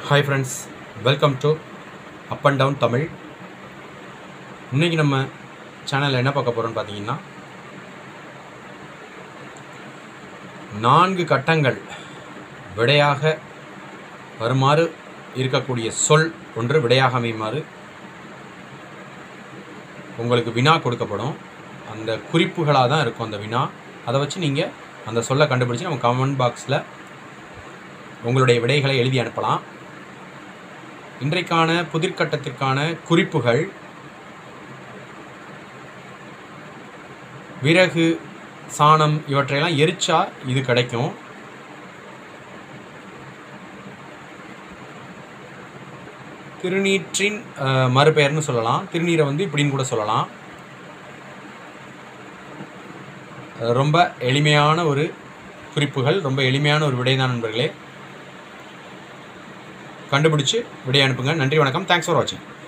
hi friends welcome to up and down Tamil இன்றைக்கி நம்ம சேனலில் என்ன பார்க்க போகிறோம்னு பார்த்தீங்கன்னா நான்கு கட்டங்கள் விடையாக வருமாறு இருக்கக்கூடிய சொல் ஒன்று விடையாக அமையுமாறு உங்களுக்கு வினா கொடுக்கப்படும் அந்த குறிப்புகளாக தான் இருக்கும் அந்த வினா அதை வச்சு நீங்கள் அந்த சொல்லை கண்டுபிடிச்சி நம்ம கமெண்ட் பாக்ஸில் உங்களுடைய விடைகளை எழுதி அனுப்பலாம் இன்றைக்கான புதிர்கட்டத்திற்கான குறிப்புகள் விறகு சாணம் இவற்றையெல்லாம் எரிச்சா இது கிடைக்கும் திருநீற்றின் அஹ், மறுபெயர்னு சொல்லலாம் திருநீரை வந்து இப்படின்னு கூட சொல்லலாம் அஹ், ரொம்ப எளிமையான ஒரு குறிப்புகள் ரொம்ப எளிமையான ஒரு விடைதான் நண்பர்களே கண்டுபிடிச்சு விடை அனுப்புங்க நன்றி வணக்கம் தேங்க்ஸ் ஃபார் வாட்சிங்